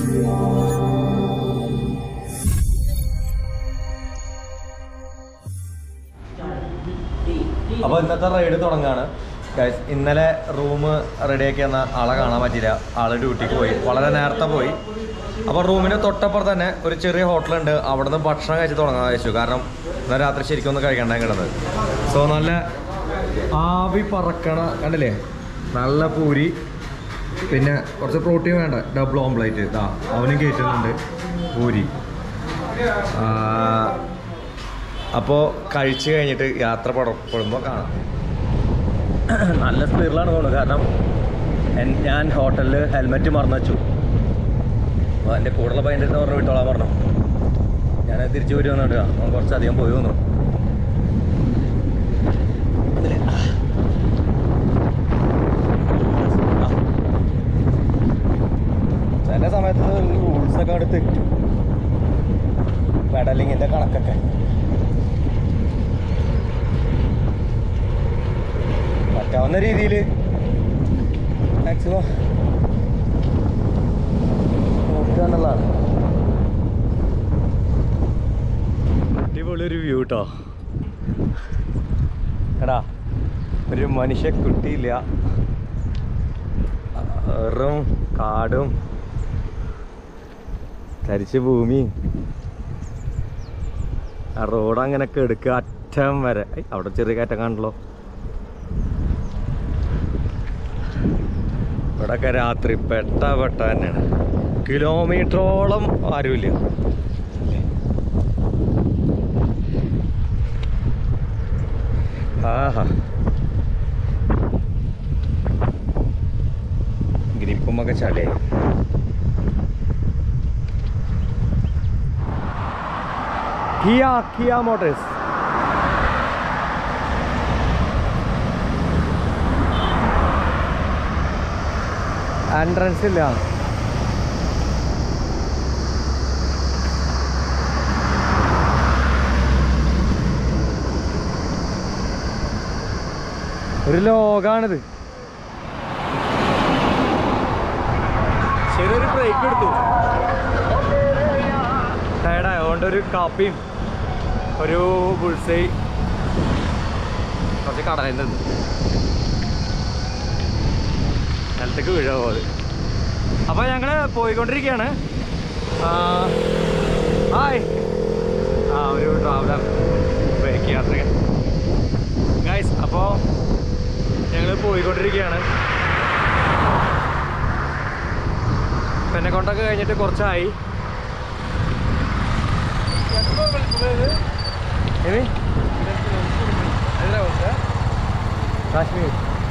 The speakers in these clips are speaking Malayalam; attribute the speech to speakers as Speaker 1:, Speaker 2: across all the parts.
Speaker 1: അപ്പോൾ ഇന്നത്തെ റൈഡ് തുടങ്ങാണ് Guys, ഇന്നലെ റൂം റെഡിയാക്കി തന്ന ആളെ കാണാൻ പറ്റിയില്ല ആള് ഡ്യൂട്ടിക്ക് പോയി വളരെ നേരത്തെ പോയി അപ്പോൾ റൂമിന് തൊട്ടപ്പുറത്ത് തന്നെ ഒരു ചെറിയ ഹോട്ടലുണ്ട് അവിടെ നിന്ന് ഭക്ഷണം കഴിച്ച് തുടങ്ങാൻ വെച്ചു കാരണം ഇന്നലെ രാത്രി ശരിക്കും ഒന്ന് കഴിക്കണ്ടായി കിടന്നത് സോ നല്ല ആവി പറക്കണ കണ്ടില്ലേ നല്ല പൂരി പിന്നെ കുറച്ച് പ്രോട്ടീൻ വേണ്ട ഡബിൾ ഓംപ്ലേറ്റ് ഇതാ അവനും കയറ്റുന്നുണ്ട് പൂരി അപ്പോൾ കഴിച്ച് കഴിഞ്ഞിട്ട് യാത്ര പുറപ്പെടുമ്പോൾ കാണാം നല്ല സ്പീഡിലാണ് പോകുന്നത് കാരണം എൻ- ഞാൻ ഹോട്ടലിൽ ഹെൽമെറ്റ് മറന്നു വെച്ചു അപ്പോൾ എൻ്റെ കൂടെയുള്ള പയ്യൻ്റെ അടുത്ത് പറഞ്ഞു വിട്ടോളാൻ പറഞ്ഞു ഞാൻ തിരിച്ചു പോയി വന്നിട്ട് അവൻ കുറച്ചധികം പോയി വന്നു ഇതില്. ആ. ചില സമയത്ത് റൂൾസൊക്കെ അവിടെ തെറ്റും പെഡലിങ്ങിൻ്റെ കണക്കൊക്കെ പറ്റാവുന്ന രീതിയിൽ മാക്സിമം നോക്കുക എന്നുള്ളതാണ് അടിപൊളി ഒരു വ്യൂ കേട്ടോ എടാ ഒരു മനുഷ്യ കുട്ടിയില്ല വെറും കാടും തരിച്ച ഭൂമിയും ആ റോഡ് അങ്ങനെയൊക്കെ എടുക്കുക അറ്റം വരെ ഐ, അവിടെ ചെറിയ കയറ്റം കാണല്ലോ ഇവിടെയൊക്കെ രാത്രി പെട്ട പെട്ട തന്നെയാണ് കിലോമീറ്ററോളം ആരുമില്ല ആഹാ ഗ്രിപ്പുമൊക്കെ ചളേ കിയ കിയ മോട്ടോഴ്സ് എൻട്രൻസ് ഇല്ല ഒരു ലോകാണിത് ചെറിയൊരു ബ്രേക്ക് എടുത്തു ടയർഡായ അതുകൊണ്ട് ഒരു കാപ്പിയും ഒരു ബുൾസൈ കുറച്ച് കടയിൽ നിന്ന് നിലത്തേക്ക് വീഴാ പോലെ അപ്പോൾ ഞങ്ങൾ പോയിക്കൊണ്ടിരിക്കുകയാണ് ആ, ഹായ് ആ ഒരു ട്രാവലർ ബൈക്ക് യാത്രികൻ ഗൈസ് അപ്പോൾ ഞങ്ങൾ പോയിക്കൊണ്ടിരിക്കുകയാണ് പിന്നെ കൊണ്ടൊക്കെ കഴിഞ്ഞിട്ട് കുറച്ചായി ఏమి കാശ്മീർ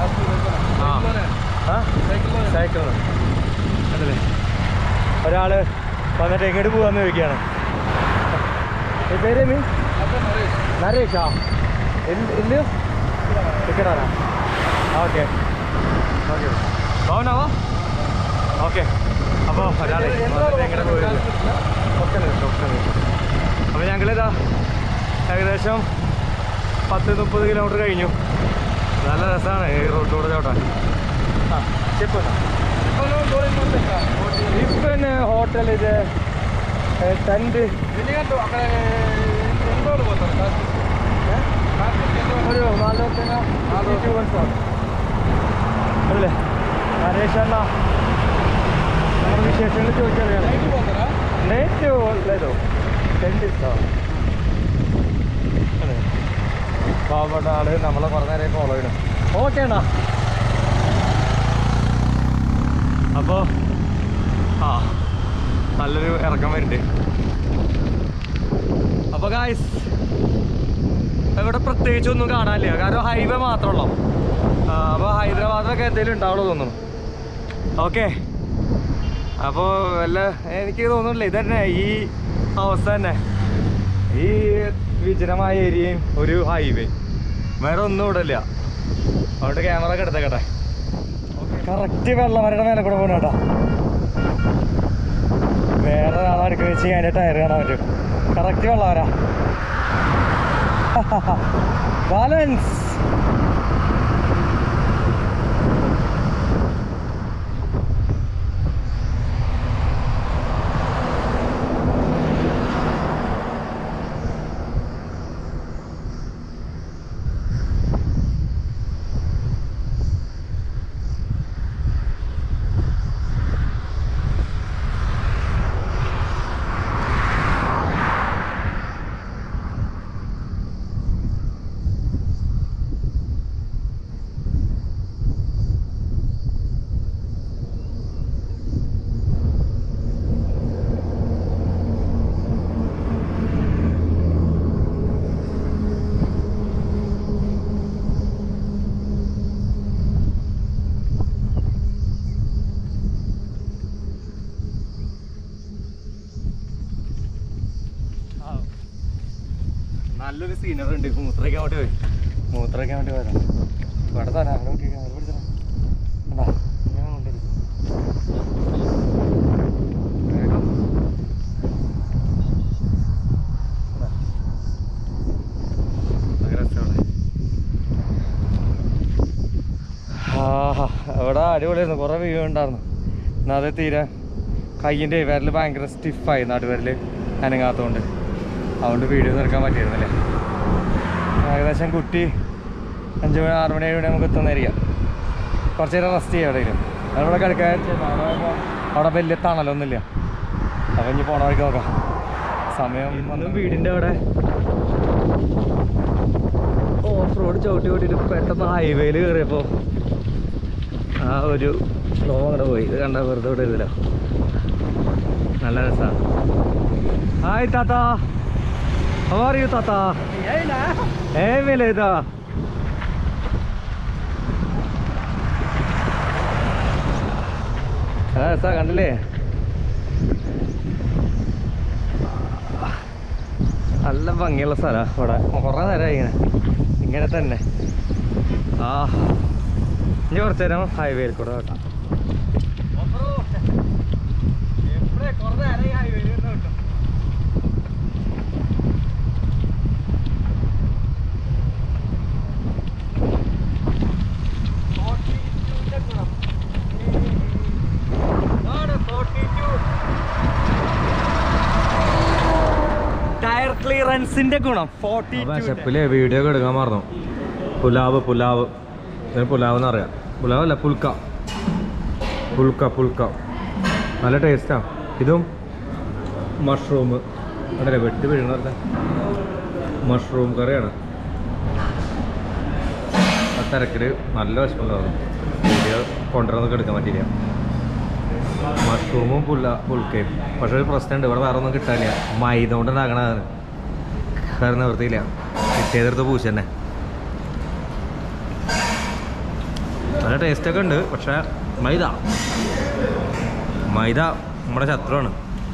Speaker 1: സൈക്കിൾ അതല്ലേ ഒരാള് വന്നിട്ട് എങ്ങോട്ട് പോവാന്ന് ചോദിക്കുകയാണ് ఈ పేరేమి నరేషా ఇల్లు ఇల్లు ఇక్కడనా ఓకే ఓకే బాగున్నావా ఓకే അപ്പോൾ ഒരാൾ എങ്ങനെ പോയിരുന്നു ഒക്കെ ഒക്കെ അപ്പോൾ ഞങ്ങളിതാ ഏകദേശം പത്ത് മുപ്പത് കിലോമീറ്റർ കഴിഞ്ഞു നല്ല രസമാണ് ഈ റോഡിലൂടെ ചവിട്ടാൻ ആ చెప్పు പിന്നെ ഹോട്ടൽ ഇത് ടെൻറ്റ് ഒരു നാല് ദിവസം അല്ലേ നരേഷ് അണ്ണ നമ്മുടെ വിശേഷങ്ങൾ ചോദിച്ചറിയാം നൈറ്റ് లేదు ടെൻറ്റ് ഇഷ്ടമാണ് പാവപ്പെട്ട ആള് നമ്മളെ കുറേ നേരം ഫോളോ ചെയ്യണം ഓക്കെ അണ്ണാ അപ്പോൾ ആ നല്ലൊരു ഇറക്കം വരുന്നുണ്ട് അപ്പോൾ ഗായ്സ് ഇവിടെ പ്രത്യേകിച്ച് ഒന്നും കാണാനില്ല കാരണം ഹൈവേ മാത്രമുള്ളൂ അപ്പോൾ ഹൈദരാബാദിലൊക്കെ എന്തെങ്കിലും ഉണ്ടാവുള്ളൂ തോന്നുന്നു ഓക്കെ അപ്പോൾ വല്ല എനിക്ക് തോന്നുന്നില്ല ഇത് തന്നെ ഈ അവസ്ഥ തന്നെ ഈ വിജനമായ ഏരിയയും ഒരു ഹൈവേ വേറെ ഒന്നും ഇവിടെ ഇല്ല അതുകൊണ്ട് ക്യാമറ ഒക്കെ എടുത്തേക്കട്ടെ കറക്റ്റ് വെള്ളമരയുടെ മേലെ കൂടെ പോകണം കേട്ടോ വേറെ ഒരാളെ അടുക്ക വെച്ച് അതിൻ്റെ ടയർ കാണാൻ പറ്റും കറക്റ്റ് വെള്ളമര ബാലൻസ് നല്ലൊരു സീനറി ഉണ്ട് മൂത്രയ്ക്കാൻ വേണ്ടി പോയി മൂത്രയ്ക്കാൻ വേണ്ടി പോയതാ ഇവിടെ തരാം അവിടെ നോക്കിയേക്കാം, അവിടെ പിടിച്ചോ. കണ്ടാ, ഇങ്ങനെ കൊണ്ടിരിക്കും. വേഗം. കണ്ടാ. ഭയങ്കര രസമാണ്. ആഹാ അവിടെ അടിപൊളിയായിരുന്നു കുറേ വ്യൂ ഉണ്ടായിരുന്നു എന്നാൽ അത് തീരെ കയ്യിൻ്റെ വിരൽ ഭയങ്കര സ്റ്റിഫായി നടുവിരൽ അനങ്ങാത്തതുകൊണ്ട് അതുകൊണ്ട് വീഡിയോ എടുക്കാൻ പറ്റിയിരുന്നില്ല ഏകദേശം കുട്ടി അഞ്ച് മണി ആറ് മണി ഏഴ് മണി നമുക്ക് എത്തുന്നതായിരിക്കാം കുറച്ച് നേരം റെസ്റ്റ് ചെയ്യാം എവിടെയെങ്കിലും അതിവിടെ കിടക്കാൻ അവിടെ വലിയ തണലൊന്നുമില്ല അപ്പം ഇനി പോണ വഴിക്ക് നോക്കാം സമയം ഇന്നും വീടിൻ്റെ അവിടെ ഓഫ് റോഡ് ചവിട്ടി കൂട്ടിയിട്ട് പെട്ടെന്ന് ഹൈവേയിൽ കയറിയപ്പോൾ ആ ഒരു ഫ്ലോ അങ്ങോട്ട് പോയി ഇത് കണ്ട വെറുതെ ഇവിടെ ഇരുന്നില്ല നല്ല രസമാണ് ഹായ് താത്ത How are you, Tata? Hey, Meleda. രസാ കണ്ടില്ലേ നല്ല ഭംഗിയുള്ള സ്ഥലമാണ് ഇവിടെ കുറേ നേരമായി ഇങ്ങനെ ഇങ്ങനെ തന്നെ ആ ഇനി കുറച്ച് നേരം ഹൈവേയിൽ കൂടെ കേട്ടോ കുറേ നേരമായി ഹൈവേയിൽ കേട്ടോ
Speaker 2: ടയർ ക്ലിയറൻസിന്റെ ഗുണം ഫോർട്ടി
Speaker 1: വിശപ്പില് വീഡിയോ ഒക്കെ എടുക്കാൻ മറന്നു പുലാവ് പുലാവ് ഇതിന് പുലാവ് എന്ന് പറയാം പുലാവ് അല്ല പുൽക്ക പുൽക്ക പുൽക്ക നല്ല ടേസ്റ്റാ ഇതും മഷ്റൂം അതല്ലേ വെട്ടി വീഴുന്ന മഷ്റൂം കറിയാണ് ആ തിരക്കില് നല്ല വിശപ്പുണ്ടാവും വീഡിയോ കൊണ്ടുവന്നൊക്കെ എടുക്കാൻ പറ്റില്ല മഷ്റൂമും പുല്ല പുൽക്കയും പക്ഷെ ഒരു പ്രശ്നമുണ്ട് ഇവിടെ വേറെ ഒന്നും കിട്ടാനില്ല മൈദ കൊണ്ട് ഉണ്ടാക്കണതാണ് വേറെ നിവൃത്തിയില്ല കിട്ടിയതെടുത്ത് പൂച്ച തന്നെ നല്ല ടേസ്റ്റൊക്കെ ഉണ്ട് പക്ഷെ മൈദ മൈദ നമ്മുടെ ശത്രുവാണ്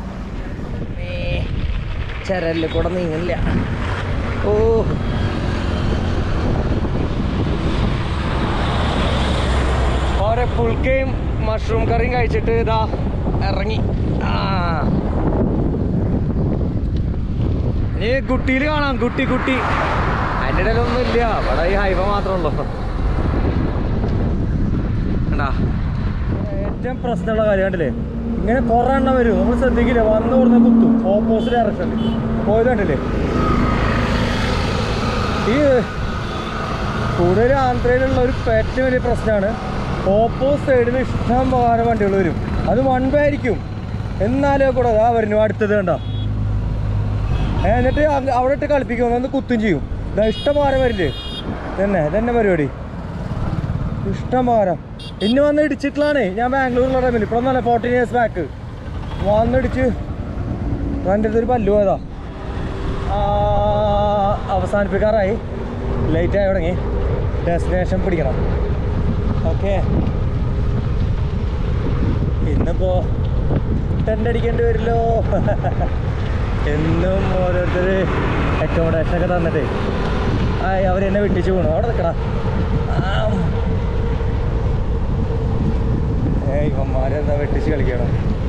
Speaker 2: ചരലിൽ കൂടെ നീങ്ങില്ല ഓ ഓരോ പുൽക്കയും മഷ്റൂം കറിയും കഴിച്ചിട്ട് ഇതാ ഇറങ്ങി ആ ഇനി കുട്ടിയിൽ കാണാം കുട്ടി കുട്ടി അതിൻ്റെ ഇടയിലൊന്നും ഇല്ല ഇവിടെ ഈ ഹൈവ മാത്രമേ ഉള്ളൂ കണ്ടാ ഏറ്റവും പ്രശ്നമുള്ള കാര്യം കണ്ടില്ലേ ഇങ്ങനെ കുറേ എണ്ണം വരും നമ്മൾ ശ്രദ്ധിക്കില്ല വന്ന് കൊടുന്ന കുത്തും ഓപ്പോസിറ്റ് ഡയറക്ഷനിൽ പോയത് കണ്ടില്ലേ ഈ കൂടുതൽ ആന്ധ്രയിലുള്ള ഒരു ഏറ്റവും വലിയ പ്രശ്നമാണ് ഓപ്പോസിറ്റ് സൈഡിൽ ഇഷ്ടം പോലെ വണ്ടികൾ വരും അത് വൺ വേ ആയിരിക്കും എന്നാലും കൂടെ അതാ വരുന്നു അടുത്തത് കണ്ടോ ഏ, എന്നിട്ട് അങ്ങ് അവിടെ ഇട്ട് കളിപ്പിക്കും ഒന്ന് കുത്തും ചെയ്യും ഇതാ ഇഷ്ടം പോലെ വരില്ലേ തന്നെ തന്നെ പരിപാടി ഇഷ്ടം പോലെ ഇന്ന് വന്ന് ഇടിച്ചിട്ടുള്ളതാണ് ഞാൻ ബാംഗ്ലൂരിലുള്ള ടൈമിൽ ഇപ്പോഴൊന്നല്ല ഫോർട്ടീൻ ഇയേഴ്സ് ബാക്ക് വന്നിടിച്ച് എൻ്റെ അടുത്തൊരു പല്ലു പോയതാ ആ, അവസാനിപ്പിക്കാറായി ലേറ്റ് ആയി തുടങ്ങി ഡെസ്റ്റിനേഷൻ പിടിക്കണം ഓക്കെ ഇന്നിപ്പോ ടെൻ്റ് അടിക്കേണ്ടി വരില്ലോ എന്നും ഓരോരുത്തർ അക്കോമഡേഷൻ ഒക്കെ തന്നിട്ടേ ആ അവരെന്നെ വിട്ടിച്ച് പോണു അവിടെ നിൽക്കടാ ഏ ഇവന്മാരെന്താ വെട്ടിച്ച് കളിക്കണം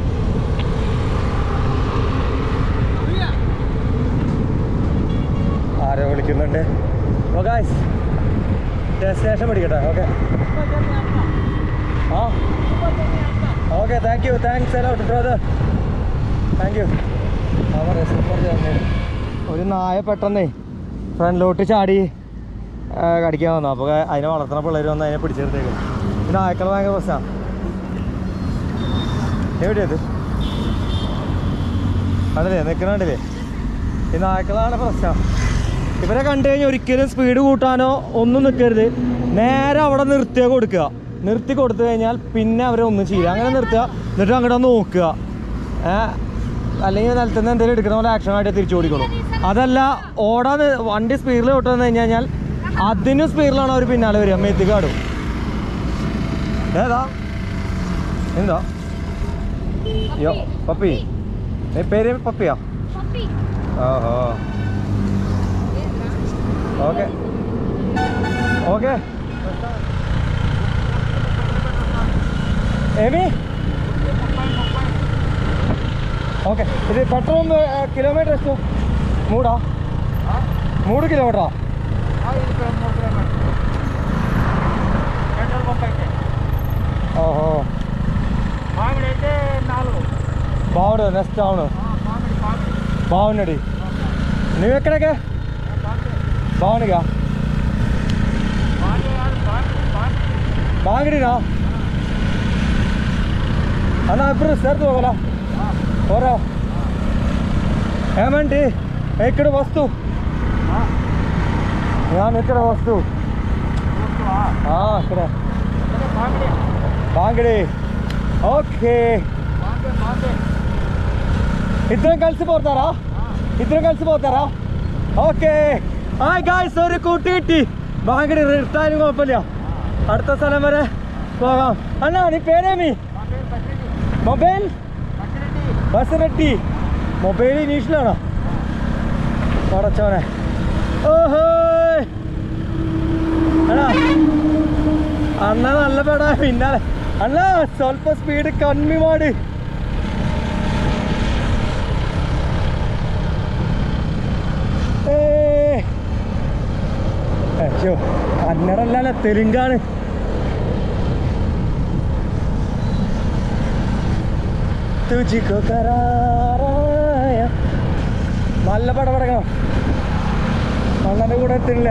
Speaker 2: ആരോ വിളിക്കുന്നുണ്ട് ഓ ഗായ്സ് ഡെസ്റ്റിനേഷൻ പഠിക്കട്ടെ ഓക്കെ ആ okay thank you thanks a lot brother thank you ഒരു നായ പെട്ടെന്നേ ഫ്രണ്ടിലോട്ട് ചാടി ആ, കടിക്കാൻ വന്നു അപ്പോൾ അതിനെ വളർത്തുന്ന പിള്ളേർ വന്ന് അതിനെ പിടിച്ചെടുത്തേക്കും ഈ നായക്കൾ ഭയങ്കര പ്രശ്നമാണ് എവിടെയത് കണ്ടില്ലേ നിൽക്കണണ്ടില്ലേ ഈ നായ്ക്കളാണ് പ്രശ്നം ഇവരെ കണ്ടു കഴിഞ്ഞാൽ ഒരിക്കലും സ്പീഡ് കൂട്ടാനോ ഒന്നും നിൽക്കരുത് നേരെ അവിടെ നിർത്തിയാൽ കൊടുക്കുക നിർത്തി കൊടുത്തു കഴിഞ്ഞാൽ പിന്നെ അവരെ ഒന്നും ചെയ്യില്ല അങ്ങനെ നിർത്തുക എന്നിട്ട് അങ്ങോട്ട് നോക്കുക ഏ അല്ലെങ്കിൽ നിലത്ത് നിന്ന് എന്തെങ്കിലും എടുക്കുന്ന പോലെ ആക്ഷൻ ആയിട്ട് തിരിച്ചു ഓടിക്കോളും അതല്ല ഓടാൻ നി- വണ്ടി സ്പീഡിൽ ഓട്ടുന്നു കഴിഞ്ഞ് കഴിഞ്ഞാൽ അതിനും സ്പീഡിലാണ് അവർ പിന്നാലെ വരിക മെത്തിക്കാടും ഏതാ എന്താ യോ പപ്പി നീ പേര് പപ്പിയാ
Speaker 3: Puppy.
Speaker 1: ഓഹോ
Speaker 2: ഓക്കെ ഓക്കെ ఏమి ఓకే ఇది పెట్రోల్ కిలోమీటర్ ಎಷ್ಟು మూడా మూడు కిలోమీటరా
Speaker 3: పెట్రోల్ పంప్ అయితే
Speaker 2: ఓహో
Speaker 3: మామిడి అయితే నాలుగు
Speaker 2: బాగుండు నెక్స్ట్ అవును
Speaker 3: మామిడి మామిడి
Speaker 2: బాగున్నాడు నువ్వు ఎక్కడికే బాగుందిగా
Speaker 3: మామిడి కాదు మామిడి మామిడి
Speaker 2: బాగుడినా అన్న ఇప్పుడు సేర్తు ಹೋಗಲ್ಲ ఓరా ఏమంటి ఎక్కడ వస్తు నేను ఇక్కడ వస్తు ఆ, ఇక్కడ
Speaker 3: మామిడి
Speaker 2: బాంగడి ఓకే
Speaker 3: మామిడి మామిడి
Speaker 2: ఇద్దరం కలిసిపోతారా ఇద్దరం కలిసిపోతారా ഓക്കെ ഹായ് ഗായ്സ് ഒരു കൂട്ടി കിട്ടി ബാങ്കടി റിട്ടായാലും കുഴപ്പമില്ല അടുത്ത സ്ഥലം വരെ പോകാം അണ്ണാ നീ പേരേമി
Speaker 3: మా పేరు బసిరెడ్డి
Speaker 2: മൊബൈൽ
Speaker 3: బసిరెడ్డి
Speaker 2: ബസ് റെഡി മൊബൈൽ ഇംഗ്ലീഷിലാണോ പടച്ചോനെ ഓഹോ അണ്ണാ അണ്ണ നല്ല പേടാ പിന്നാലെ അണ്ണ ಸ್ವಲ್ಪ സ്പീഡ് കമ്മി മാടി ഏയ്. അയ്യോ കന്നഡല്ല തെലുങ്കാണ് തുജിക്കോ കരാറായ നല്ല പടപടക്കണം അണ്ണന്റെ കൂടെ എത്തില്ല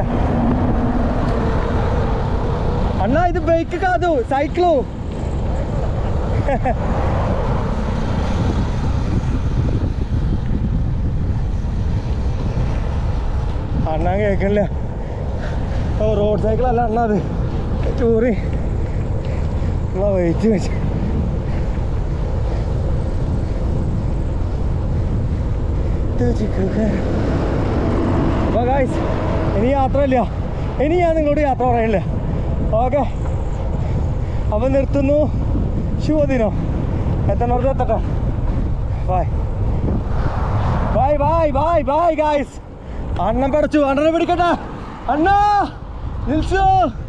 Speaker 2: അണ്ണ ഇത് ബൈക്ക് കാതു സൈക്കിളു അണ്ണ കേൾക്കണില്ല ഓ റോഡ് സൈക്കിൾ അല്ല അണ്ണ അത് ടൂറി വെയിറ്റ് വെച്ച് അപ്പോൾ ഗായ്സ് ഇനി യാത്രയില്ല ഇനി ഞാൻ നിങ്ങളോട് യാത്ര പറയില്ല ഓക്കെ അപ്പം നിർത്തുന്നു ശുഭദിനം എത്തണോർത്ത് എത്തട്ടെ bye bye bye bye bye guys അണ്ണൻ പടച്ചു അണ്ണനെ പിടിക്കട്ടെ അണ്ണാ നിൽസോ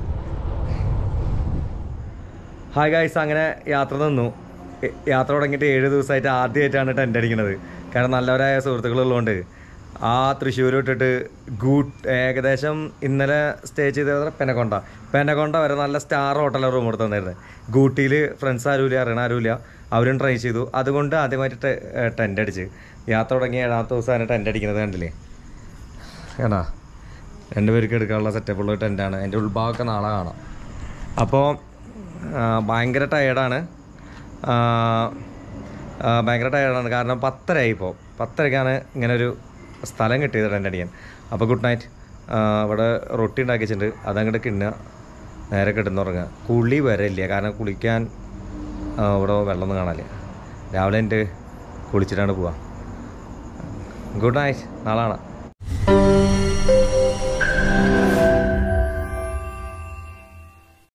Speaker 2: ഹായ് ഗായ്സ് അങ്ങനെ യാത്ര നിന്നു എ- യാത്ര തുടങ്ങിയിട്ട് ഏഴ് ദിവസമായിട്ട് ആദ്യമായിട്ടാണ് ടെൻ്റ് അടിക്കുന്നത് കാരണം നല്ലവരായ സുഹൃത്തുക്കളുള്ളതുകൊണ്ട് ആ തൃശ്ശൂർ വിട്ടിട്ട് ഗൂട്ട് ഏകദേശം ഇന്നലെ സ്റ്റേ ചെയ്തത് പെനക്കൊണ്ട പെനക്കൊണ്ട വരെ നല്ല സ്റ്റാർ ഹോട്ടലിൽ റൂം എടുത്ത് തന്നിരുന്നത് ഗൂട്ടിയിൽ ഫ്രണ്ട്സ് ആരുമില്ല അറിയണ ആരുമില്ല അവരും ട്രൈ ചെയ്തു അതുകൊണ്ട് ആദ്യമായിട്ട് ടെൻ്റ് അടിച്ച് യാത്ര തുടങ്ങി ഏഴാമത്തെ ദിവസമാണ് ടെൻ്റ് അടിക്കുന്നത് കണ്ടില്ലേ ഏടാ രണ്ട് പേർക്ക് എടുക്കാനുള്ള സെറ്റപ്പുള്ള ടെൻ്റാണ് അതിൻ്റെ ഉൾഭാഗമൊക്കെ നാളെ കാണാം അപ്പോൾ ഭയങ്കര ടയേർഡാണ് ഭയങ്കര ടയേർഡാണ് കാരണം പത്തരയായി ഇപ്പോൾ പത്തരയ്ക്കാണ് ഇങ്ങനെ ഒരു സ്ഥലം കിട്ടിയത് ടെൻ്റ് അടിക്കാൻ അപ്പോൾ ഗുഡ് നൈറ്റ് ഇവിടെ റൊട്ടി ഉണ്ടാക്കി വെച്ചിട്ടുണ്ട് അതങ്ങോട്ട് കിണ്ണുക നേരെ കിടന്നുറങ്ങുക കുളി വരെ ഇല്ല കാരണം കുളിക്കാൻ ആ, ഇവിടെ വെള്ളമൊന്നും കാണാനില്ല രാവിലെ എൻ്റെ കുളിച്ചിട്ടാണ് പോവുക ഗുഡ് നൈറ്റ് നാളെ കാണാം